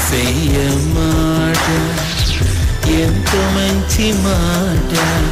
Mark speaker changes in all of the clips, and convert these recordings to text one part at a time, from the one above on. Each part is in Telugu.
Speaker 1: ఏసయ్య మాట ఎంత మంచి మాట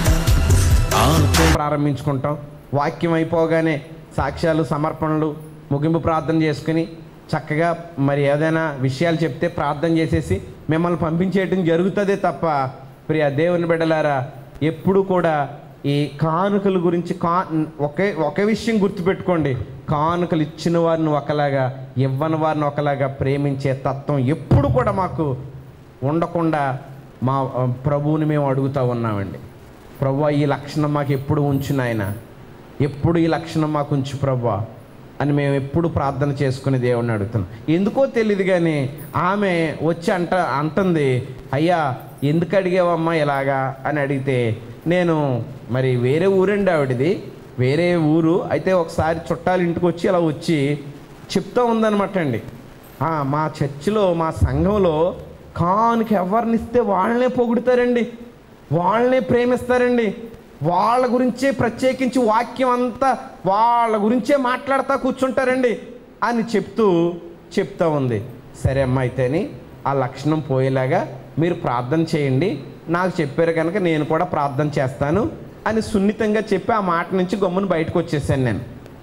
Speaker 1: ఆపద
Speaker 2: ప్రారంభించుకుంటాం వాక్యం అయిపోగానే సాక్ష్యాలు సమర్పణలు ముగింపు ప్రార్థన చేసుకుని చక్కగా మరి ఏదైనా విషయాలు చెప్తే ప్రార్థన చేసేసి మిమ్మల్ని పంపించేయటం జరుగుతుందే తప్ప ప్రియ దేవుని బిడ్డలారా ఎప్పుడు కూడా ఈ కానుకల గురించి కా ఒకే ఒకే విషయం గుర్తుపెట్టుకోండి కానుకలు ఇచ్చిన వారిని ఒకలాగా ఇవ్వని వారిని ఒకలాగా ప్రేమించే తత్వం ఎప్పుడు కూడా మాకు ఉండకుండా మా ఆ, ప్రభువుని మేము అడుగుతూ ఉన్నామండి ప్రభు ఈ లక్షణం మాకు ఎప్పుడు ఉంచు నాయన ఎప్పుడు ఈ లక్షణం మాకు ఉంచు ప్రభు అని మేము ఎప్పుడు ప్రార్థన చేసుకుని దేవుణ్ణి అడుగుతున్నాం ఎందుకో తెలియదు కానీ ఆమె వచ్చి అంట అంటుంది అయ్యా ఎందుకు అడిగావమ్మా ఇలాగా అని అడిగితే నేను మరి వేరే ఊరండి ఆవిడది వేరే ఊరు అయితే ఒకసారి చుట్టాలు ఇంటికి వచ్చి అలా వచ్చి చెప్తూ ఉందన్నమాట అండి "ఆ, మా చర్చిలో మా సంఘంలో కానుక ఎవరినిస్తే వాళ్ళనే పొగుడుతారండి వాళ్ళనే ప్రేమిస్తారండి వాళ్ళ గురించే ప్రత్యేకించి వాక్యం అంతా వాళ్ళ గురించే మాట్లాడుతూ కూర్చుంటారండి అని చెప్తూ చెప్తా ఉంది సరే అమ్మ అయితేని ఆ లక్షణం పోయేలాగా మీరు ప్రార్థన చేయండి నాకు చెప్పారు కనుక నేను కూడా ప్రార్థన చేస్తాను అని సున్నితంగా చెప్పి ఆ మాట నుంచి గమ్మున బయటకు వచ్చేసాను నేను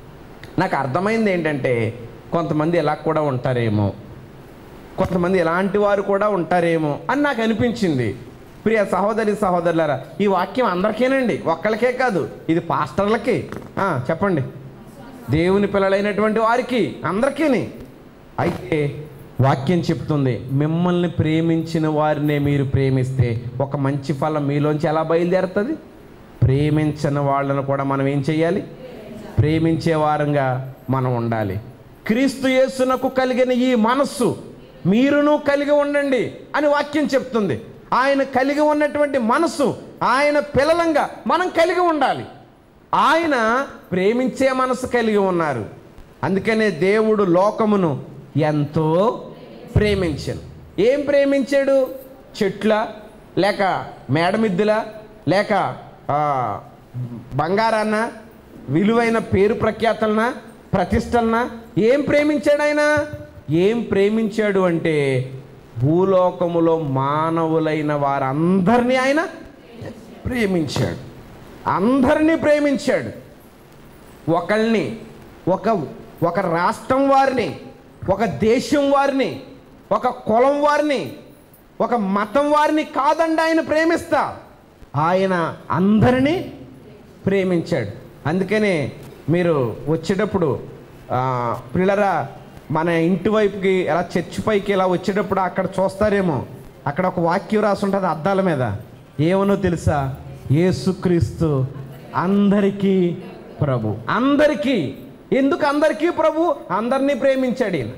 Speaker 2: నాకు అర్థమైంది ఏంటంటే కొంతమంది ఇలా కూడా ఉంటారేమో కొంతమంది ఇలాంటి వారు కూడా ఉంటారేమో అని నాకు అనిపించింది ప్రియ సహోదరి సహోదరులారా ఈ వాక్యం అందరికీనండి ఒక్కళ్ళకే కాదు ఇది పాస్టర్లకి ఆ, చెప్పండి దేవుని పిల్లలైనటువంటి వారికి అందరికీని అయితే వాక్యం చెప్తుంది మిమ్మల్ని ప్రేమించిన వారినే మీరు ప్రేమిస్తే ఒక మంచి ఫలం మీలోంచి ఎలా బయలుదేరుతుంది ప్రేమించని వాళ్ళను కూడా మనం ఏం చేయాలి ప్రేమించే వారంగా మనం ఉండాలి క్రీస్తు యేసునకు కలిగిన ఈ మనస్సు మీరును కలిగి ఉండండి అని వాక్యం చెప్తుంది ఆయన కలిగి ఉన్నటువంటి మనస్సు ఆయన పిల్లలంగా మనం కలిగి ఉండాలి ఆయన ప్రేమించే మనసు కలిగి ఉన్నారు అందుకనే దేవుడు లోకమును ఎంతో ప్రేమించాను ఏం ప్రేమించాడు చెట్ల లేక మేడమిద్దుల లేక ఆ, బంగారాన్న విలువైన పేరు ప్రఖ్యాతలన ప్రతిష్టలన ఏం ప్రేమించాడు ఆయన ఏం ప్రేమించాడు అంటే భూలోకములో మానవులైన వారందరినీ ఆయన ప్రేమించాడు అందరినీ ప్రేమించాడు ఒకళ్ళని ఒక ఒక రాష్ట్రం వారిని ఒక దేశం వారిని ఒక కులం వారిని ఒక మతం వారిని కాదండి ఆయన ప్రేమిస్తా ఆయన అందరినీ ప్రేమించాడు అందుకనే మీరు వచ్చేటప్పుడు ఆ, పిల్లరా మన ఇంటి వైపుకి ఎలా చర్చి పైకి ఇలా వచ్చేటప్పుడు అక్కడ చూస్తారేమో అక్కడ ఒక వాక్యం రాసి ఉంటుంది అద్దాల మీద ఏమనో తెలుసా యేసుక్రీస్తు అందరికీ ప్రభు అందరికీ ఎందుకు అందరికీ ప్రభు అందరినీ ప్రేమించాడు ఈయన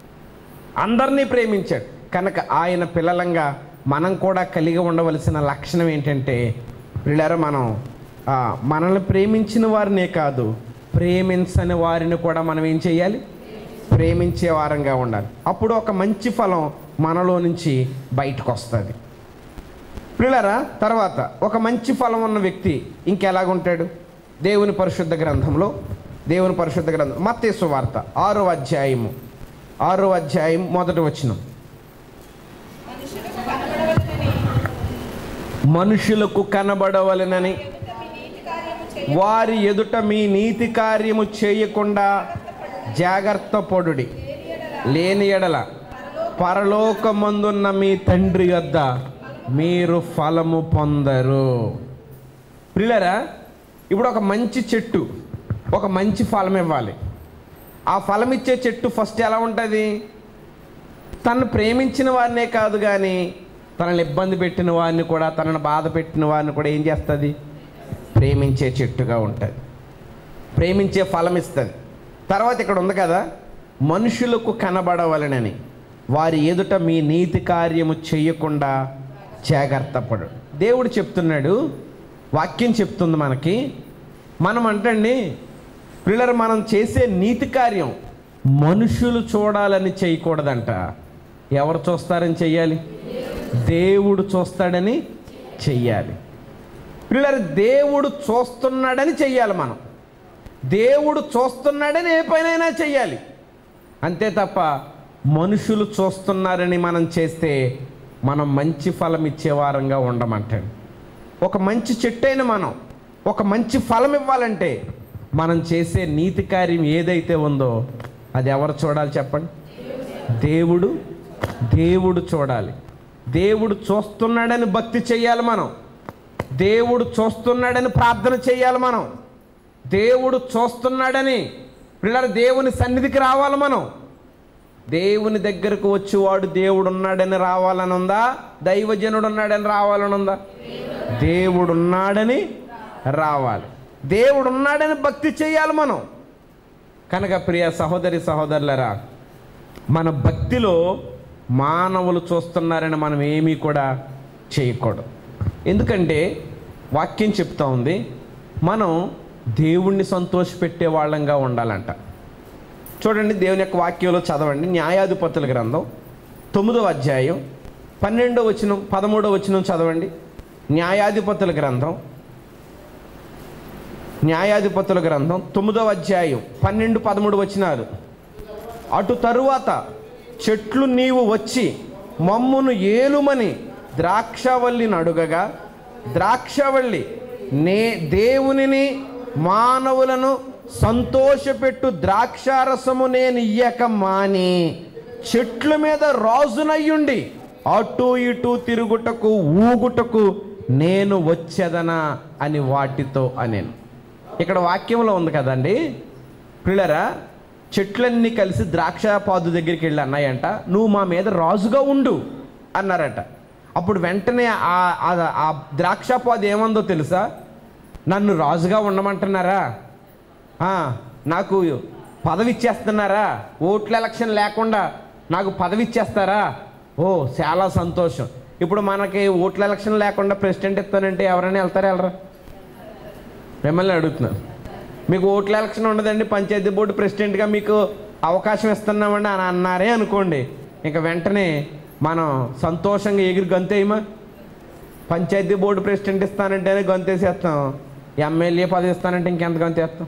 Speaker 2: అందరినీ ప్రేమించాడు కనుక ఆయన పిల్లలంగా మనం కూడా కలిగి ఉండవలసిన లక్షణం ఏంటంటే పిల్లర మనం ఆ, మనల్ని ప్రేమించిన వారినే కాదు ప్రేమించని వారిని కూడా మనం ఏం చేయాలి ప్రేమించే వారంగా ఉండాలి అప్పుడు ఒక మంచి ఫలం మనలో నుంచి బయటకు వస్తుంది పిల్లరా తర్వాత ఒక మంచి ఫలం ఉన్న వ్యక్తి ఇంకెలాగుంటాడు దేవుని పరిశుద్ధ గ్రంథంలో దేవుని పరిశుద్ధ గ్రంథం మత్తేసు వార్త ఆరో అధ్యాయము ఆరో అధ్యాయం మొదటి వచనం మనుషులకు కనబడవలెనని వారి ఎదుట మీ నీతి కార్యము చేయకుండా జాగ్రత్త పడుడి లేని ఎడల పరలోకమందున్న మీ తండ్రి వద్ద మీరు ఫలము పొందరు ప్రియులరా ఇప్పుడు ఒక మంచి చెట్టు ఒక మంచి ఫలం ఇవ్వాలి ఆ ఫలం ఇచ్చే చెట్టు ఫస్ట్ ఎలా ఉంటుంది తనను ప్రేమించిన వారినే కాదు కానీ తనని ఇబ్బంది పెట్టిన వారిని కూడా తనను బాధ పెట్టిన వారిని కూడా ఏం చేస్తుంది ప్రేమించే చెట్టుగా ఉంటుంది ప్రేమించే ఫలం ఇస్తుంది తర్వాత ఇక్కడ ఉంది కదా మనుషులకు కనబడవలనని వారి ఎదుట మీ నీతి కార్యము చేయకుండా జాగ్రత్త పడు దేవుడు చెప్తున్నాడు వాక్యం చెప్తుంది మనకి మనం అంటండి పిల్లలు మనం చేసే నీతి కార్యం మనుషులు చూడాలని చేయకూడదంట ఎవరు చూస్తారని చెయ్యాలి దేవుడు చూస్తాడని చెయ్యాలి పిల్లలు దేవుడు చూస్తున్నాడని చెయ్యాలి మనం దేవుడు చూస్తున్నాడని ఏ పనైనా చెయ్యాలి అంతే తప్ప మనుషులు చూస్తున్నారని మనం చేస్తే మనం మంచి ఫలం ఇచ్చే వారంగా ఉండమంటాడు ఒక మంచి చెట్టైన మనం ఒక మంచి ఫలం ఇవ్వాలంటే మనం చేసే నీతి కార్యం ఏదైతే ఉందో అది ఎవరు చూడాలి చెప్పండి దేవుడు దేవుడు చూడాలి దేవుడు చూస్తున్నాడని భక్తి చెయ్యాలి మనం దేవుడు చూస్తున్నాడని ప్రార్థన చేయాలి మనం దేవుడు చూస్తున్నాడని పిల్లల దేవుని సన్నిధికి రావాలి మనం దేవుని దగ్గరకు వచ్చేవాడు దేవుడు ఉన్నాడని రావాలని ఉందా దైవజనుడు ఉన్నాడని రావాలని ఉందా దేవుడు ఉన్నాడని రావాలి దేవుడు ఉన్నాడని భక్తి చేయాలి మనం కనుక ప్రియ సహోదరి సహోదరులరా మన భక్తిలో మానవులు చూస్తున్నారని మనం ఏమీ కూడా చేయకూడదు ఎందుకంటే వాక్యం చెప్తా ఉంది మనం దేవుణ్ణి సంతోషపెట్టే వాళ్ళంగా ఉండాలంట చూడండి దేవుని యొక్క వాక్యంలో చదవండి న్యాయాధిపతుల గ్రంథం తొమ్మిదవ అధ్యాయం పన్నెండో వచనం పదమూడో వచనం చదవండి న్యాయాధిపతుల గ్రంథం న్యాయాధిపతుల గ్రంథం తొమ్మిదవ అధ్యాయం పన్నెండు పదమూడు వచనాలు అటు తరువాత చెట్లు నీవు వచ్చి మమ్మును ఏలుమని ద్రాక్షవల్లిని అడుగగా ద్రాక్షవల్లి నే దేవునిని మానవులను సంతోషపెట్టు ద్రాక్షారసము నేను ఇయ్యక మాని చెట్ల మీద రాజునయ్యుండి అటు ఇటు తిరుగుటకు ఊగుటకు నేను వచ్చేదనా అని వాటితో అనేను ఇక్కడ వాక్యంలో ఉంది కదండి పిల్లరా చెట్లన్నీ కలిసి ద్రాక్ష పాదు దగ్గరికి వెళ్ళి అన్నాయంట నువ్వు మా మీద రాజుగా ఉండు అన్నారట అప్పుడు వెంటనే ఆ ఆ- ఆ ద్రాక్ష పాదు ఏమందో తెలుసా నన్ను రాజుగా ఉండమంటున్నారా ఆ, నాకు పదవి ఇచ్చేస్తున్నారా ఓట్ల ఎలక్షన్ లేకుండా నాకు పదవి ఇచ్చేస్తారా ఓ చాలా సంతోషం ఇప్పుడు మనకి ఓట్ల ఎలక్షన్ లేకుండా ప్రెసిడెంట్ ఇస్తానంటే ఎవరైనా వెళ్తారా వెళ్ళరా మిమ్మల్ని అడుగుతున్నాను మీకు ఓట్ల ఎలక్షన్ ఉండదండి పంచాయతీ బోర్డు ప్రెసిడెంట్గా మీకు అవకాశం ఇస్తున్నామండి అని అన్నారే అనుకోండి ఇంకా వెంటనే మనం సంతోషంగా ఎగిరి గంతేయమా పంచాయతీ బోర్డు ప్రెసిడెంట్ ఇస్తానంటేనే గంతేసేస్తాం ఎమ్మెల్యే పదవి ఇస్తానంటే ఇంకెంత గంతేస్తాం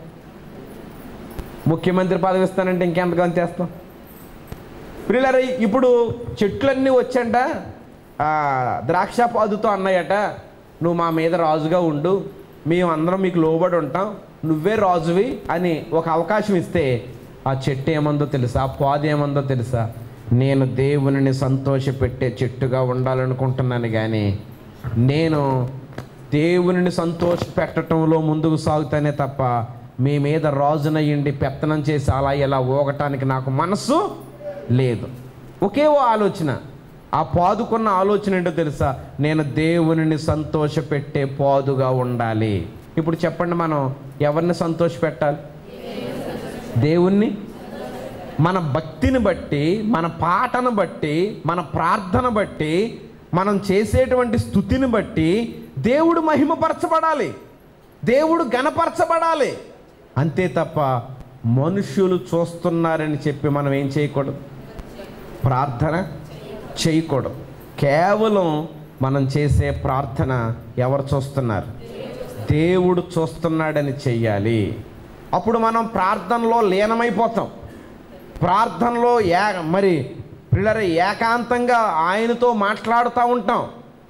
Speaker 2: ముఖ్యమంత్రి పదవి ఇస్తానంటే ఇంకెంత గంతేస్తాం ప్రియులారా ఇప్పుడు చెట్లన్నీ వచ్చంట ఆ, ద్రాక్ష పాదుతో అన్నాయట నువ్వు మా మీద రాజుగా ఉండు మేము అందరం మీకు లోబడి ఉంటాం నువ్వే రాజువి అని ఒక అవకాశం ఇస్తే ఆ చెట్టు ఏమందో తెలుసా ఆ పాదు ఏమందో తెలుసా నేను దేవునిని సంతోషపెట్టే చెట్టుగా ఉండాలనుకుంటున్నాను కానీ నేను దేవునిని సంతోష పెట్టడంలో ముందుకు సాగుతానే తప్ప మీ మీద రాజునయ్యండి పెత్తనం చేసి అలా ఇలా ఊగటానికి నాకు మనసు లేదు ఒకే ఓ ఆలోచన ఆ పాదుకున్న ఆలోచన ఏంటో తెలుసా నేను దేవునిని సంతోషపెట్టే పాదుగా ఉండాలి ఇప్పుడు చెప్పండి మనం ఎవరిని సంతోషపెట్టాలి దేవుణ్ణి మన భక్తిని బట్టి మన పాటను బట్టి మన ప్రార్థన బట్టి మనం చేసేటువంటి స్థుతిని బట్టి దేవుడు మహిమపరచబడాలి దేవుడు గణపరచబడాలి అంతే తప్ప మనుషులు చూస్తున్నారని చెప్పి మనం ఏం చేయకూడదు ప్రార్థన చేయకూడదు కేవలం మనం చేసే ప్రార్థన ఎవరు చూస్తున్నారు దేవుడు చూస్తున్నాడని చెయ్యాలి అప్పుడు మనం ప్రార్థనలో లీనమైపోతాం ప్రార్థనలో ఏ మరి పిల్లల ఏకాంతంగా ఆయనతో మాట్లాడుతూ ఉంటాం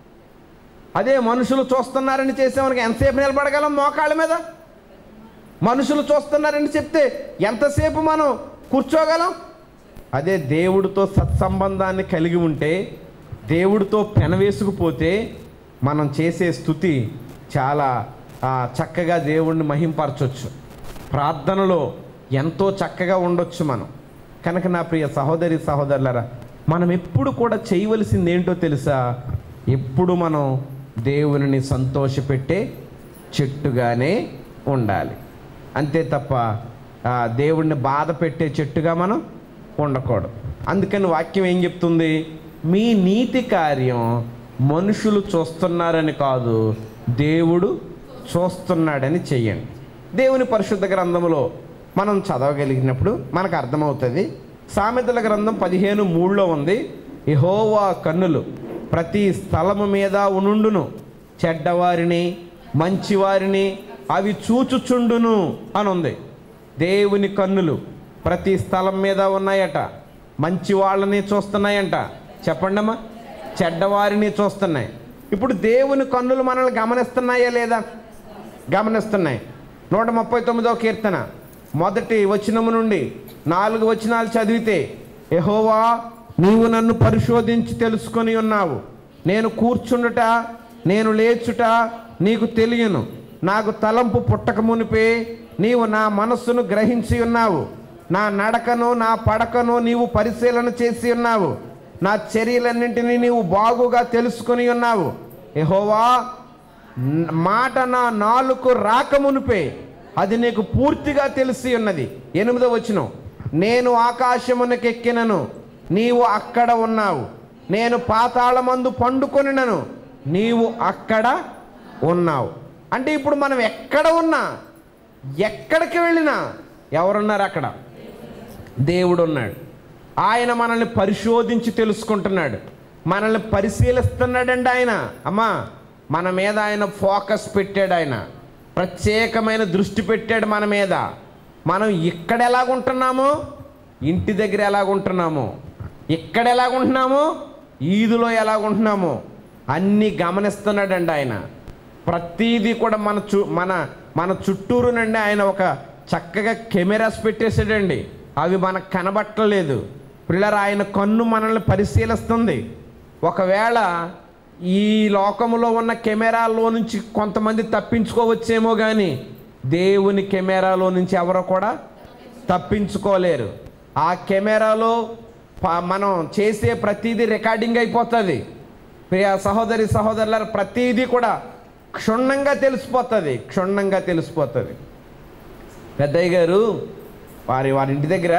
Speaker 2: అదే మనుషులు చూస్తున్నారని చేసేవానికి ఎంతసేపు నిలబడగలం మోకాళ్ళ మీద మనుషులు చూస్తున్నారని చెప్తే ఎంతసేపు మనం కూర్చోగలం అదే దేవుడితో సత్సంబంధాన్ని కలిగి ఉంటే దేవుడితో పెనవేసుకుపోతే మనం చేసే స్థుతి చాలా ఆ, చక్కగా దేవుణ్ణి మహింపరచొచ్చు ప్రార్థనలో ఎంతో చక్కగా ఉండొచ్చు మనం కనుక నా ప్రియ సహోదరి సహోదరులరా మనం ఎప్పుడు కూడా చేయవలసింది ఏంటో తెలుసా ఎప్పుడు మనం దేవునిని సంతోషపెట్టే చెట్టుగానే ఉండాలి అంతే తప్ప ఆ, దేవుణ్ణి బాధ పెట్టే చెట్టుగా మనం ఉండకూడదు అందుకని వాక్యం ఏం చెప్తుంది మీ నీతి కార్యం మనుషులు చూస్తున్నారని కాదు దేవుడు చూస్తున్నాడని చెయ్యండి దేవుని పరిశుద్ధ గ్రంథంలో మనం చదవగలిగినప్పుడు మనకు అర్థమవుతుంది సామెతల గ్రంథం పదిహేను మూడులో ఉంది యెహోవా కన్నులు ప్రతి స్థలము మీద ఉనుండును చెడ్డవారిని మంచివారిని అవి చూచుచుండును అని ఉంది దేవుని కన్నులు ప్రతి స్థలం మీద ఉన్నాయట మంచి వాళ్ళని చూస్తున్నాయంట చెప్పండమ్మా చెడ్డవారిని చూస్తున్నాయి ఇప్పుడు దేవుని కన్నులు మనల్ని గమనిస్తున్నాయా లేదా గమనిస్తున్నాయి నూట ముప్పై తొమ్మిదో కీర్తన మొదటి వచనము నుండి నాలుగు వచనాలు చదివితే యెహోవా నీవు నన్ను పరిశోధించి తెలుసుకొని ఉన్నావు నేను కూర్చుండుట నేను లేచుట నీకు తెలియను నాకు తలంపు పుట్టక మునిపే నీవు నా మనస్సును గ్రహించి ఉన్నావు నా నడకను నా పడకను నీవు పరిశీలన చేసి ఉన్నావు నా చర్యలన్నింటినీ నీవు బాగుగా తెలుసుకొని ఉన్నావు యెహోవా న- మాట నా నాలుగు రాకమునిపే అది నీకు పూర్తిగా తెలిసి ఉన్నది ఎనిమిదో వచనం నేను ఆకాశమునకెక్కినను నీవు అక్కడ ఉన్నావు నేను పాతాళమందు పండుకొనినను నీవు అక్కడ ఉన్నావు అంటే ఇప్పుడు మనం ఎక్కడ ఉన్నా ఎక్కడికి వెళ్ళినా ఎవరున్నారు అక్కడ దేవుడు ఉన్నాడు ఆయన మనల్ని పరిశోధించి తెలుసుకుంటున్నాడు మనల్ని పరిశీలిస్తున్నాడండి ఆయన అమ్మా మన మీద ఆయన ఫోకస్ పెట్టాడు ఆయన ప్రత్యేకమైన దృష్టి పెట్టాడు మన మీద మనం ఇక్కడ ఎలాగుంటున్నామో ఇంటి దగ్గర ఎలాగుంటున్నామో ఇక్కడ ఎలాగుంటున్నామో ఈదులో ఎలాగుంటున్నామో అన్నీ గమనిస్తున్నాడండి ఆయన ప్రతీది కూడా మన చు మన మన చుట్టూరు నుండి ఆయన ఒక చక్కగా కెమెరాస్ పెట్టేసాడండి అవి మనకు కనబట్టలేదు పిల్లలు ఆయన కన్ను మనల్ని పరిశీలిస్తుంది ఒకవేళ ఈ లోకములో ఉన్న కెమెరాలో నుంచి కొంతమంది తప్పించుకోవచ్చేమో కానీ దేవుని కెమెరాలో నుంచి ఎవరో కూడా తప్పించుకోలేరు ఆ కెమెరాలో ప- మనం చేసే ప్రతిదీ రికార్డింగ్ అయిపోతుంది ప్రియ సహోదరి సహోదరుల ప్రతిదీ కూడా క్షుణ్ణంగా తెలిసిపోతుంది క్షుణ్ణంగా తెలిసిపోతుంది పెద్దయ్య గారు వారి వారి ఇంటి దగ్గర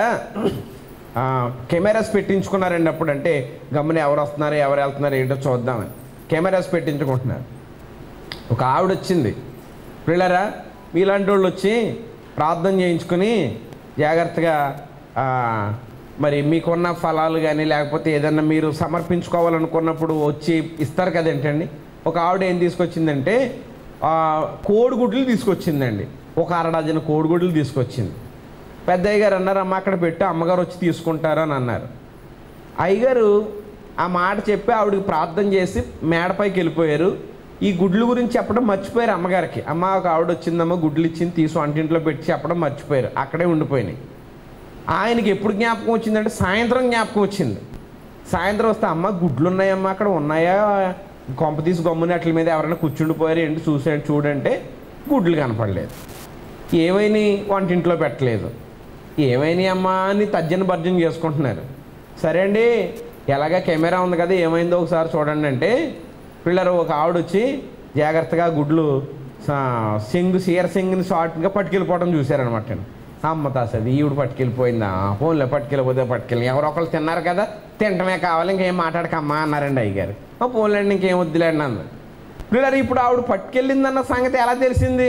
Speaker 2: ఆ, కెమెరాస్ పెట్టించుకున్నారండి అప్పుడు అంటే గమ్మున ఎవరు వస్తున్నారు ఎవరు వెళ్తున్నారు ఏంటో చూద్దామని కెమెరాస్ పెట్టించుకుంటున్నారు ఒక ఆవిడ వచ్చింది పిల్లరా మీలాంటి వాళ్ళు వచ్చి ప్రార్థన చేయించుకుని జాగ్రత్తగా ఆ, మరి మీకున్న ఫలాలు కానీ లేకపోతే ఏదన్నా మీరు సమర్పించుకోవాలనుకున్నప్పుడు వచ్చి ఇస్తారు కదేంటండి ఒక ఆవిడ ఏం తీసుకొచ్చిందంటే ఆ, కోడిగుడ్లు తీసుకొచ్చిందండి ఒక అర డజన్ కోడిగుడ్లు తీసుకొచ్చింది పెద్దయ్య గారు అన్నారు అమ్మ అక్కడ పెట్టి అమ్మగారు వచ్చి తీసుకుంటారు అని అన్నారు అయ్యగారు ఆ మాట చెప్పి ఆవిడకి ప్రార్థన చేసి మేడపైకి వెళ్ళిపోయారు ఈ గుడ్లు గురించి చెప్పడం మర్చిపోయారు అమ్మగారికి అమ్మ ఒక ఆవిడ వచ్చిందమ్మ గుడ్లు ఇచ్చింది తీసు వంటింట్లో పెట్టి చెప్పడం మర్చిపోయారు అక్కడే ఉండిపోయినాయి ఆయనకి ఎప్పుడు జ్ఞాపకం వచ్చిందంటే సాయంత్రం జ్ఞాపకం వచ్చింది సాయంత్రం వస్తే అమ్మ గుడ్లు ఉన్నాయమ్మా అక్కడ ఉన్నాయా కొంప తీసి గమ్ముని అట్ల మీద ఎవరైనా కూర్చుండిపోయారు ఏంటి చూసాడు చూడంటే గుడ్లు కనపడలేదు ఏమైనా వంటింట్లో పెట్టలేదు ఏమైనా అమ్మా అని తర్జన భర్జన చేసుకుంటున్నారు సరే అండి ఎలాగ కెమెరా ఉంది కదా ఏమైందో ఒకసారి చూడండి అంటే పిల్లలు ఒక ఆవిడ వచ్చి జాగ్రత్తగా గుడ్లు సా- సింగు సీర సింగ్ని షార్ట్గా పట్టుకెళ్ళిపోవడం చూశారనమాట నేను అమ్మ తాసది ఈవిడ పట్టుకెళ్ళిపోయిందా ఫోన్లో పట్టుకెళ్ళిపోతే పట్టుకెళ్ళి ఎవరో ఒకళ్ళు తిన్నారు కదా తింటమే కావాలి ఇంకేం మాట్లాడకమ్మా అన్నారండి అయ్యగారు ఆ ఫోన్లేండి ఇంకేం వద్దులేండి అంది పిల్లలు ఇప్పుడు ఆవిడ పట్టుకెళ్ళిందన్న సంగతి ఎలా తెలిసింది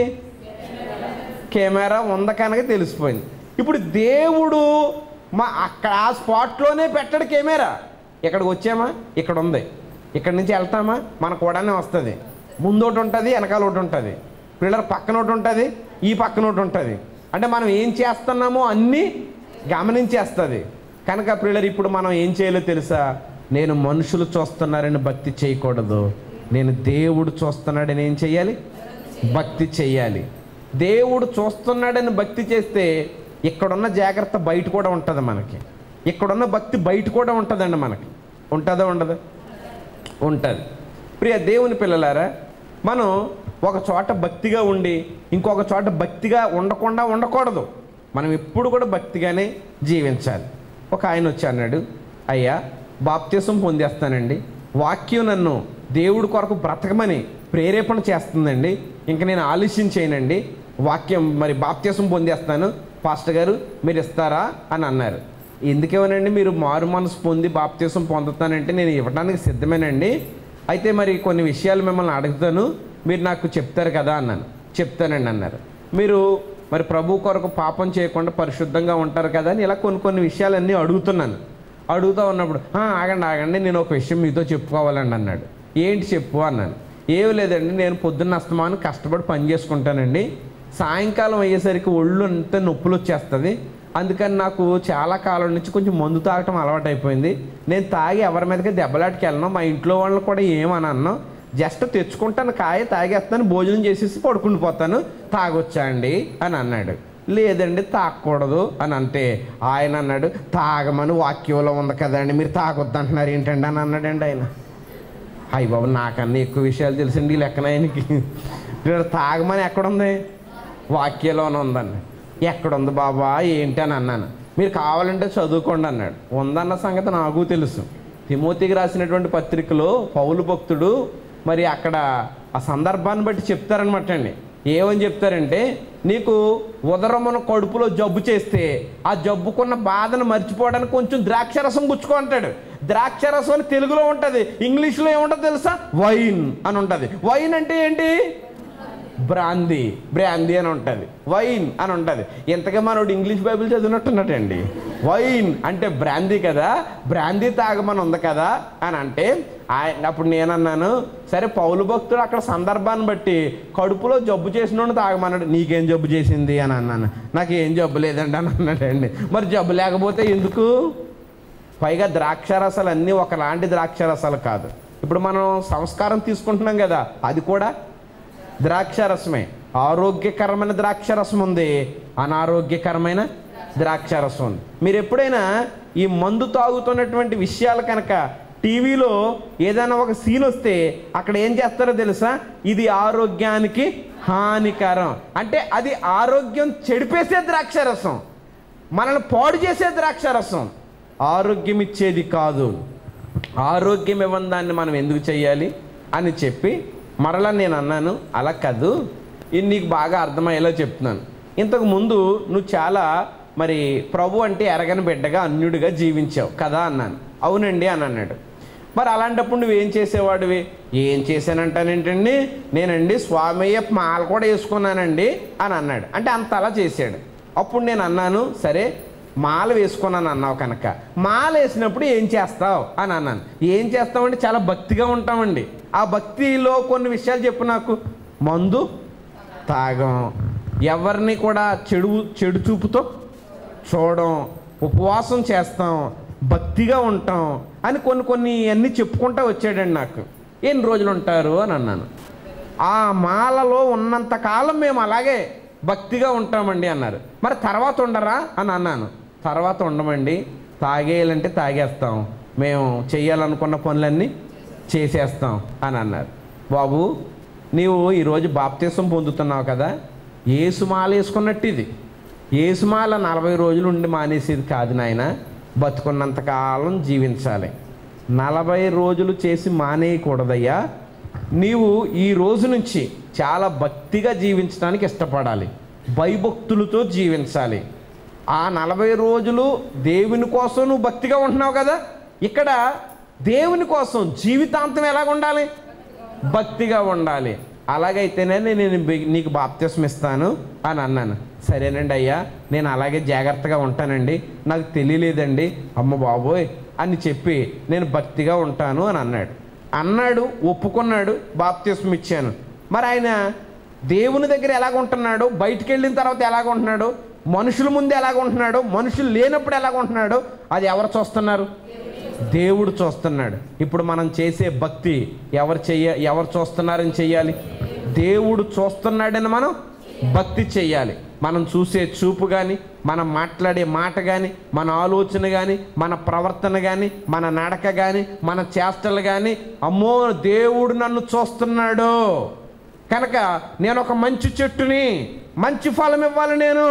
Speaker 2: కెమెరా ఉంద కనుక తెలిసిపోయింది ఇప్పుడు దేవుడు మా అక్కడ ఆ స్పాట్లోనే పెట్టడు కెమెరా ఇక్కడికి వచ్చామా ఇక్కడ ఉంది ఇక్కడి నుంచి వెళ్తామా మన కూడానే వస్తుంది ముందు ఒకటి ఉంటుంది వెనకాల ఒకటి ఉంటుంది పిల్లల పక్కన ఒకటి ఉంటుంది ఈ పక్కన ఒకటి ఉంటుంది అంటే మనం ఏం చేస్తున్నామో అన్నీ గమనించేస్తుంది కనుక పిల్లలు ఇప్పుడు మనం ఏం చేయాలో తెలుసా నేను మనుషులు చూస్తున్నారని భక్తి చేయకూడదు నేను దేవుడు చూస్తున్నాడని ఏం చేయాలి భక్తి చెయ్యాలి దేవుడు చూస్తున్నాడని భక్తి చేస్తే ఇక్కడున్న జాగ్రత్త బయట కూడా ఉంటుంది మనకి ఇక్కడున్న భక్తి బయట కూడా ఉంటుందండి మనకి ఉంటుందా ఉండదు ఉంటుంది ప్రియ దేవుని పిల్లలారా మనం ఒక చోట భక్తిగా ఉండి ఇంకొక చోట భక్తిగా ఉండకుండా ఉండకూడదు మనం ఎప్పుడు కూడా భక్తిగానే జీవించాలి ఒక ఆయన వచ్చి అన్నాడు అయ్యా బాప్త్యసం పొందేస్తానండి వాక్యం నన్ను దేవుడి కొరకు బ్రతకమని ప్రేరేపణ చేస్తుందండి ఇంక నేను ఆలస్యం చేయనండి వాక్యం మరి బాప్త్యసం పొందేస్తాను పాస్టర్ గారు మీరు ఇస్తారా అని అన్నారు ఎందుకేమోనండి మీరు మారు మనసు పొంది బాప్తీసం పొందుతానంటే నేను ఇవ్వడానికి సిద్ధమేనండి అయితే మరి కొన్ని విషయాలు మిమ్మల్ని అడుగుతాను మీరు నాకు చెప్తారు కదా అన్నాను చెప్తానండి అన్నారు మీరు మరి ప్రభు కొరకు పాపం చేయకుండా పరిశుద్ధంగా ఉంటారు కదా అని ఇలా కొన్ని కొన్ని విషయాలన్నీ అడుగుతున్నాను అడుగుతూ ఉన్నప్పుడు "ఆ, ఆగండి ఆగండి నేను ఒక విషయం మీతో చెప్పుకోవాలండి అన్నాడు ఏంటి చెప్పు అన్నాను ఏమి లేదండి నేను పొద్దున్న అస్తమానం కష్టపడి పని చేసుకుంటానండి సాయంకాలం అయ్యేసరికి ఒళ్ళు అంతా నొప్పులు వచ్చేస్తుంది అందుకని నాకు చాలా కాలం నుంచి కొంచెం మందు తాగటం అలవాటైపోయింది నేను తాగి ఎవరి మీదకి దెబ్బలాటికి వెళ్ళను మా ఇంట్లో వాళ్ళని కూడా ఏమని అన్నాను జస్ట్ తెచ్చుకుంటాను కాయ తాగేస్తాను భోజనం చేసేసి పడుకుని పోతాను తాగొచ్చా అండి అని అన్నాడు లేదండి తాగకూడదు అని అంటే ఆయన అన్నాడు తాగమని వాక్యంలో ఉంది కదండి మీరు తాగొద్దు అంటున్నారు ఏంటండి అని అన్నాడండి ఆయన అయ్యి బాబు నాకన్నా ఎక్కువ విషయాలు తెలిసిండి ఈ లెక్కన ఆయనకి ఇక్కడ తాగమని ఎక్కడుంది వాక్యంలోనే ఉందండి ఎక్కడుంది బాబా ఏంటి అని అన్నాను మీరు కావాలంటే చదువుకోండి అన్నాడు ఉందన్న సంగతి నాకు తెలుసు తిమోతికి రాసినటువంటి పత్రికలో పౌలు భక్తుడు మరి అక్కడ ఆ సందర్భాన్ని బట్టి చెప్తారనమాట అండి ఏమని చెప్తారంటే నీకు ఉదరమున కడుపులో జబ్బు చేస్తే ఆ జబ్బుకున్న బాధను మర్చిపోవడానికి కొంచెం ద్రాక్షరసం గుచ్చుకో అంటాడు ద్రాక్షరసం అని తెలుగులో ఉంటుంది ఇంగ్లీష్లో ఏముంటుంది తెలుసా వైన్ అని ఉంటుంది వైన్ అంటే ఏంటి బ్రాందీ బ్రాందీ అని ఉంటుంది వైన్ అని ఉంటుంది ఇంతగా మనోడు ఇంగ్లీష్ బైబిల్ చదివినట్టున్నట్టండి వైన్ అంటే బ్రాందీ కదా బ్రాందీ తాగమని ఉంది కదా అని అంటే ఆయన అప్పుడు నేనన్నాను సరే పౌలు భక్తుడు అక్కడ సందర్భాన్ని బట్టి కడుపులో జబ్బు చేసినోడు తాగమన్నాడు నీకేం జబ్బు చేసింది అని అన్నాను నాకు ఏం జబ్బు లేదండి అని అన్నాడండి మరి జబ్బు లేకపోతే ఎందుకు పైగా ద్రాక్షరసాలు అన్నీ ఒకలాంటి ద్రాక్షరసాలు కాదు ఇప్పుడు మనం సంస్కారం తీసుకుంటున్నాం కదా అది కూడా ద్రాక్షరసమే ఆరోగ్యకరమైన ద్రాక్షరసం ఉంది అనారోగ్యకరమైన ద్రాక్షరసం ఉంది మీరు ఎప్పుడైనా ఈ మందు తాగుతున్నటువంటి విషయాలు కనుక టీవీలో ఏదైనా ఒక సీన్ వస్తే అక్కడ ఏం చేస్తారో తెలుసా ఇది ఆరోగ్యానికి హానికరం అంటే అది ఆరోగ్యం చెడిపేసే ద్రాక్షరసం మనల్ని పాడు చేసే ద్రాక్షరసం ఆరోగ్యం ఇచ్చేది కాదు ఆరోగ్యం ఇవ్వని దాన్ని మనం ఎందుకు చేయాలి అని చెప్పి మరలా నేను అన్నాను అలా కాదు ఇది నీకు బాగా అర్థమయ్యేలా చెప్తున్నాను ఇంతకు ముందు నువ్వు చాలా మరి ప్రభు అంటే ఎరగని బిడ్డగా అన్యుడిగా జీవించావు కదా అన్నాను అవునండి అని అన్నాడు మరి అలాంటప్పుడు నువ్వేం చేసేవాడివి ఏం చేశానంటానేంటండి నేనండి స్వామయ్య మాల కూడా వేసుకున్నానండి అని అన్నాడు అంటే అంత అలా చేశాడు అప్పుడు నేను అన్నాను సరే మాల వేసుకున్నాను అన్నావు కనుక మాల వేసినప్పుడు ఏం చేస్తావు అని అన్నాను ఏం చేస్తామంటే చాలా భక్తిగా ఉంటామండి ఆ భక్తిలో కొన్ని విషయాలు చెప్పు నాకు మందు తాగం ఎవరిని కూడా చెడు చెడు చూపుతో చూడడం ఉపవాసం చేస్తాం భక్తిగా ఉంటాం అని కొన్ని కొన్ని అన్నీ చెప్పుకుంటా వచ్చాడండి నాకు ఎన్ని రోజులు ఉంటారు అని అన్నాను ఆ మాలలో ఉన్నంత కాలం మేము అలాగే భక్తిగా ఉంటామండి అన్నారు మరి తర్వాత ఉండరా అని అన్నాను తర్వాత ఉండమండి తాగేయాలంటే తాగేస్తాం మేము చేయాలనుకున్న పనులన్నీ చేసేస్తాం అని అన్నారు బాబు నీవు ఈరోజు బాప్తీసం పొందుతున్నావు కదా ఏసుమాల వేసుకున్నట్టు ఇది ఏసుమాల నలభై రోజులు ఉండి మానేసేది కాదు నాయన బతుకున్నంతకాలం జీవించాలి నలభై రోజులు చేసి మానేయకూడదయ్యా నీవు ఈ రోజు నుంచి చాలా భక్తిగా జీవించడానికి ఇష్టపడాలి భయభక్తులతో జీవించాలి ఆ నలభై రోజులు దేవుని కోసం నువ్వు భక్తిగా ఉంటున్నావు కదా ఇక్కడ దేవుని కోసం జీవితాంతం ఎలాగ ఉండాలి భక్తిగా ఉండాలి అలాగైతేనే నేను బి- నీకు బాప్తిస్మ ఇస్తాను అని అన్నాను సరేనండి అయ్యా నేను అలాగే జాగ్రత్తగా ఉంటానండి నాకు తెలియలేదండి అమ్మ బాబోయ్ అని చెప్పి నేను భక్తిగా ఉంటాను అని అన్నాడు అన్నాడు ఒప్పుకున్నాడు బాప్తిస్మ ఇచ్చాను మరి ఆయన దేవుని దగ్గర ఎలాగ ఉంటున్నాడు బయటికి వెళ్ళిన తర్వాత ఎలాగ ఉంటున్నాడు మనుషుల ముందు ఎలాగ ఉంటున్నాడు మనుషులు లేనప్పుడు ఎలాగ ఉంటున్నాడు అది ఎవరు చూస్తున్నారు దేవుడు చూస్తున్నాడు ఇప్పుడు మనం చేసే భక్తి ఎవరు చెయ్య ఎవరు చూస్తున్నారని చెయ్యాలి దేవుడు చూస్తున్నాడని మనం భక్తి చెయ్యాలి మనం చూసే చూపు కానీ మనం మాట్లాడే మాట కానీ మన ఆలోచన కానీ మన ప్రవర్తన కానీ మన నడక కానీ మన చేష్టలు కానీ అమ్మో దేవుడు నన్ను చూస్తున్నాడు కనుక నేను ఒక మంచి చెట్టుని మంచి ఫలం ఇవ్వాలి నేను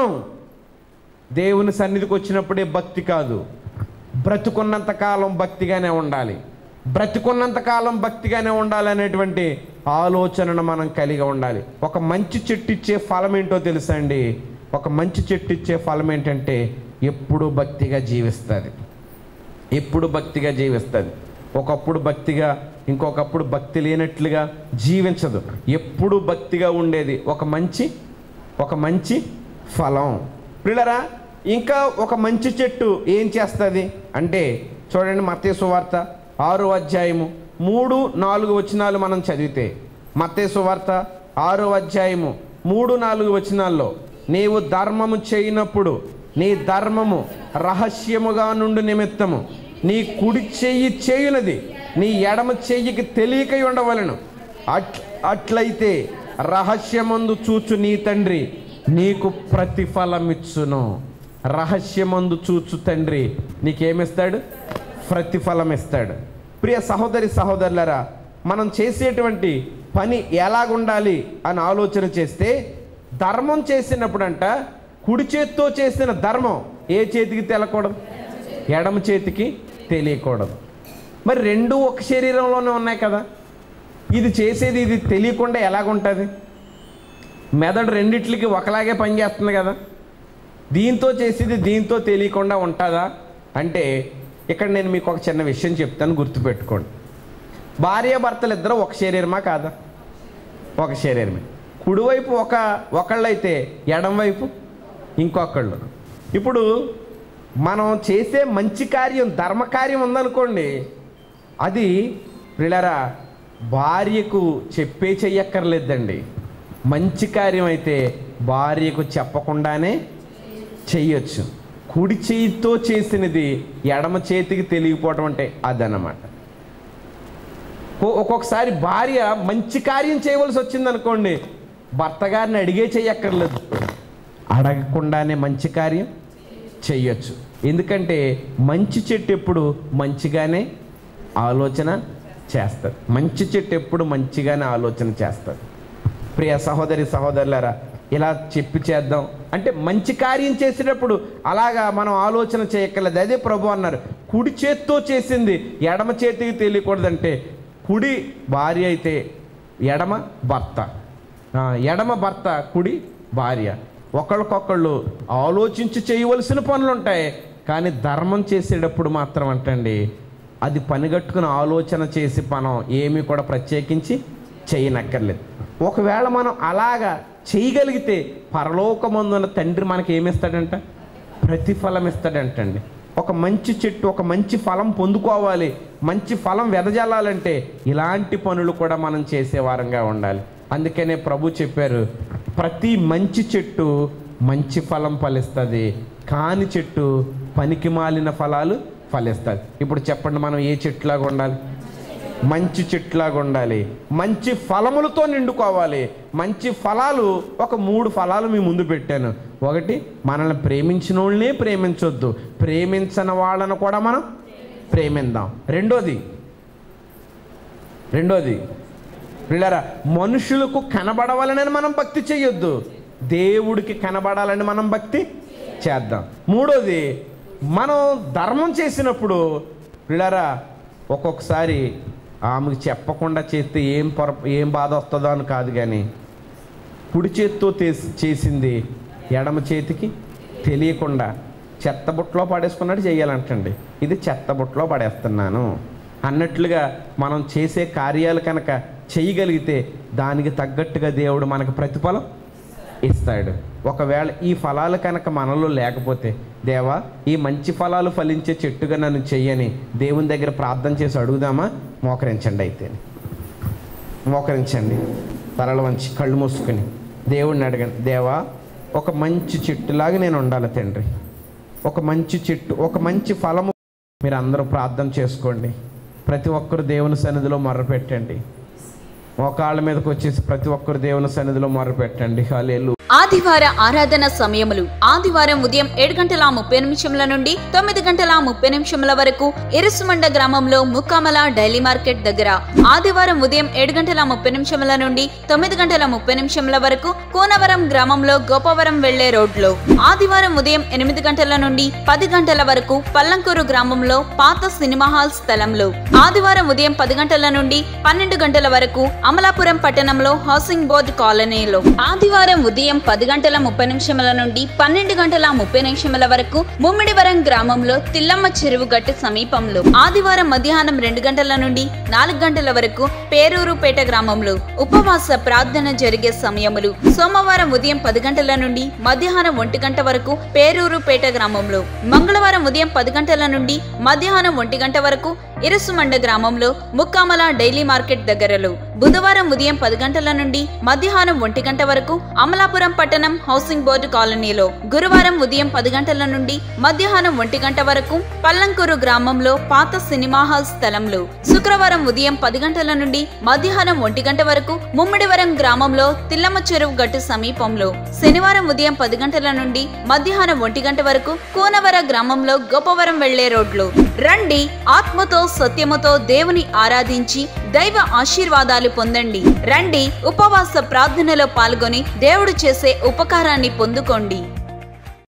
Speaker 2: దేవుని సన్నిధికి వచ్చినప్పుడే భక్తి కాదు బ్రతుకున్నంత కాలం భక్తిగానే ఉండాలి బ్రతుకున్నంత కాలం భక్తిగానే ఉండాలి అనేటువంటి ఆలోచనను మనం కలిగి ఉండాలి ఒక మంచి చెట్టు ఇచ్చే ఫలం ఏంటో తెలుసా అండి ఒక మంచి చెట్టు ఇచ్చే ఫలం ఏంటంటే ఎప్పుడు భక్తిగా జీవిస్తుంది ఎప్పుడు భక్తిగా జీవిస్తుంది ఒకప్పుడు భక్తిగా ఇంకొకప్పుడు భక్తి లేనట్లుగా జీవించదు ఎప్పుడు భక్తిగా ఉండేది ఒక మంచి ఒక మంచి ఫలం పిల్లరా ఇంకా ఒక మంచి చెట్టు ఏం చేస్తుంది అంటే చూడండి మత్తయి సువార్త ఆరో అధ్యాయము మూడు నాలుగు వచనాలు మనం చదివితే మత్తయి సువార్త ఆరో అధ్యాయము మూడు నాలుగు వచనాల్లో నీవు ధర్మము చేయనప్పుడు నీ ధర్మము రహస్యముగా నుండి నిమిత్తము నీ కుడి చెయ్యి చేయునది నీ ఎడమ చెయ్యికి తెలియకై ఉండవలను అట్ అట్లయితే రహస్యమందు చూచు నీ తండ్రి నీకు ప్రతిఫలమిచ్చును రహస్యమందు చూచు తండ్రి నీకేమిస్తాడు ప్రతిఫలం ఇస్తాడు ప్రియ సహోదరి సహోదరులరా మనం చేసేటువంటి పని ఎలాగుండాలి అని ఆలోచన చేస్తే ధర్మం చేసినప్పుడంట కుడి చేత్తో చేసిన ధర్మం ఏ చేతికి తెలకూడదు ఎడమ చేతికి తెలియకూడదు మరి రెండు ఒక శరీరంలోనే ఉన్నాయి కదా ఇది చేసేది ఇది తెలియకుండా ఎలాగుంటుంది మెదడు రెండిట్లకి ఒకలాగే పనిచేస్తుంది కదా దీంతో చేసేది దీంతో తెలియకుండా ఉంటుందా అంటే ఇక్కడ నేను మీకు ఒక చిన్న విషయం చెప్తాను గుర్తుపెట్టుకోండి భార్య భర్తలు ఇద్దరు ఒక శరీరమా కాదా ఒక శరీరమే కుడివైపు ఒక ఒకళ్ళైతే ఎడం వైపు ఇంకొకళ్ళు ఇప్పుడు మనం చేసే మంచి కార్యం ధర్మకార్యం ఉందనుకోండి అది పిల్లరా భార్యకు చెప్పే చెయ్యక్కర్లేదండి మంచి కార్యం అయితే భార్యకు చెప్పకుండానే చెయ్యొచ్చు కుడి చేయితో చేసినది ఎడమ చేతికి తెలియకపోవటం అంటే అదనమాట ఒ- ఒక్కొక్కసారి భార్య మంచి కార్యం చేయవలసి వచ్చిందనుకోండి భర్త గారిని అడిగే చెయ్యక్కర్లేదు అడగకుండానే మంచి కార్యం చెయ్యొచ్చు ఎందుకంటే మంచి చెట్టు ఎప్పుడు మంచిగానే ఆలోచన చేస్తుంది మంచి చెట్టు ఎప్పుడు మంచిగానే ఆలోచన చేస్తుంది ప్రియ సహోదరి సహోదరులారా ఇలా చెప్పి చేద్దాం అంటే మంచి కార్యం చేసేటప్పుడు అలాగా మనం ఆలోచన చేయక్కర్లేదు అదే ప్రభు అన్నారు కుడి చేత్తో చేసింది ఎడమ చేతికి తెలియకూడదంటే కుడి భార్య అయితే ఎడమ భర్త ఆ, ఎడమ భర్త కుడి భార్య ఒకళ్ళకొకళ్ళు ఆలోచించి చేయవలసిన పనులు ఉంటాయి కానీ ధర్మం చేసేటప్పుడు మాత్రం అంటండి అది పనిగట్టుకుని ఆలోచన చేసి మనం ఏమీ కూడా ప్రత్యేకించి చేయనక్కర్లేదు ఒకవేళ మనం అలాగా చేయగలిగితే పరలోకమందున్న తండ్రి మనకి ఏమిస్తాడంట ప్రతిఫలం ఇస్తాడంటండి ఒక మంచి చెట్టు ఒక మంచి ఫలం పొందుకోవాలి మంచి ఫలం వెదజల్లాలంటే ఇలాంటి పనులు కూడా మనం చేసేవారంగా ఉండాలి అందుకనే ప్రభు చెప్పారు ప్రతి మంచి చెట్టు మంచి ఫలం ఫలిస్తుంది కాని చెట్టు పనికి మాలిన ఫలాలు ఫలిస్తుంది ఇప్పుడు చెప్పండి మనం ఏ చెట్టులాగా ఉండాలి మంచి చెట్లాగా ఉండాలి మంచి ఫలములతో నిండుకోవాలి మంచి ఫలాలు ఒక మూడు ఫలాలు మీ ముందు పెట్టాను ఒకటి మనల్ని ప్రేమించిన వాళ్ళనే ప్రేమించొద్దు ప్రేమించని వాళ్ళను కూడా మనం ప్రేమిందాం రెండోది రెండోది పిల్లరా మనుషులకు కనబడవాలని మనం భక్తి చేయొద్దు దేవుడికి కనబడాలని మనం భక్తి చేద్దాం మూడోది మనం ధర్మం చేసినప్పుడు పిల్లరా ఒక్కొక్కసారి ఆమెకు చెప్పకుండా చేస్తే ఏం పొర ఏం బాధ వస్తుందో అని కాదు కానీ కుడి చేత్తో తేసి చేసింది ఎడమ చేతికి తెలియకుండా చెత్త బుట్టలో పడేసుకున్నట్టు చేయాలంటండి ఇది చెత్త బుట్టలో పడేస్తున్నాను అన్నట్లుగా మనం చేసే కార్యాలు కనుక చేయగలిగితే దానికి తగ్గట్టుగా దేవుడు మనకు ప్రతిఫలం ఇస్తాడు ఒకవేళ ఈ ఫలాలు కనుక మనలో లేకపోతే దేవా ఈ మంచి ఫలాలు ఫలించే చెట్టుగా నన్ను చెయ్యని దేవుని దగ్గర ప్రార్థన చేసి అడుగుదామా మోకరించండి అయితే మోకరించండి తలలు వంచి కళ్ళు మూసుకుని దేవుడిని అడగండి దేవా ఒక మంచి చెట్టులాగా నేను ఉండాలి తండ్రి ఒక మంచి చెట్టు ఒక మంచి ఫలము మీరు అందరూ ప్రార్థన చేసుకోండి ప్రతి ఒక్కరు దేవుని సన్నిధిలో మొర్రపెట్టండి మోకాళ్ళ మీదకి వచ్చేసి ప్రతి ఒక్కరు దేవుని సన్నిధిలో మొర్రపెట్టండి హాలేలు
Speaker 3: ఆదివార ఆరాధన సమయములు ఆదివారం ఉదయం ఏడు గంటల ముప్పై నిమిషముల నుండి తొమ్మిది గంటల ముప్పై నిమిషముల వరకు ఎరుసుమండ గ్రామంలో ముక్కామల డైలీ మార్కెట్ దగ్గర ఆదివారం ఉదయం ఏడు గంటల ముప్పై నిమిషముల నుండి తొమ్మిది గంటల ముప్పై నిమిషముల వరకు కోనవరం గ్రామంలో గోపవరం వెళ్లే రోడ్లో ఆదివారం ఉదయం ఎనిమిది గంటల నుండి పది గంటల వరకు పల్లంకూరు గ్రామంలో పాత సినిమా హాల్ స్థలంలో ఆదివారం ఉదయం పది గంటల నుండి పన్నెండు గంటల వరకు అమలాపురం పట్టణంలో హౌసింగ్ బోర్డు కాలనీలో ఆదివారం ఉదయం పది గంటల ముప్పై నిమిషముల నుండి పన్నెండు గంటల ముప్పై నిమిషముల వరకు ముమ్మిడివరం గ్రామంలో తిల్లమ్మ చెరువు గట్టు సమీపంలో ఆదివారం మధ్యాహ్నం రెండు గంటల నుండి నాలుగు గంటల వరకు పేరూరుపేట గ్రామంలో ఉపవాస ప్రార్థన జరిగే సమయములు సోమవారం ఉదయం పది గంటల నుండి మధ్యాహ్నం ఒంటి గంట వరకు పేరూరుపేట గ్రామంలో మంగళవారం ఉదయం పది గంటల నుండి మధ్యాహ్నం ఒంటి గంట వరకు ఇరుసుమండ గ్రామంలో ముక్కామల డైలీ మార్కెట్ దగ్గరలో బుధవారం ఉదయం పది గంటల నుండి మధ్యాహ్నం ఒంటి గంట వరకు అమలాపురం పట్టణం హౌసింగ్ బోర్డు కాలనీలో గురువారం ఉదయం పది గంటల నుండి మధ్యాహ్నం ఒంటి గంట వరకు పల్లంకూరు గ్రామంలో పాత సినిమా హాల్ స్థలంలో శుక్రవారం ఉదయం పది గంటల నుండి మధ్యాహ్నం ఒంటి గంట వరకు ముమ్మిడివరం గ్రామంలో తిల్లమ్మ చెరువు గట్టు సమీపంలో శనివారం ఉదయం పది గంటల నుండి మధ్యాహ్నం ఒంటి గంట వరకు కూనవర గ్రామంలో గోపవరం వెళ్లే రోడ్లు రండి ఆత్మతో సత్యముతో దేవుని ఆరాధించి దైవ ఆశీర్వాదాలు పొందండి రండి ఉపవాస ప్రార్థనలో పాల్గొని దేవుడు చేసే ఉపకారాన్ని పొందుకోండి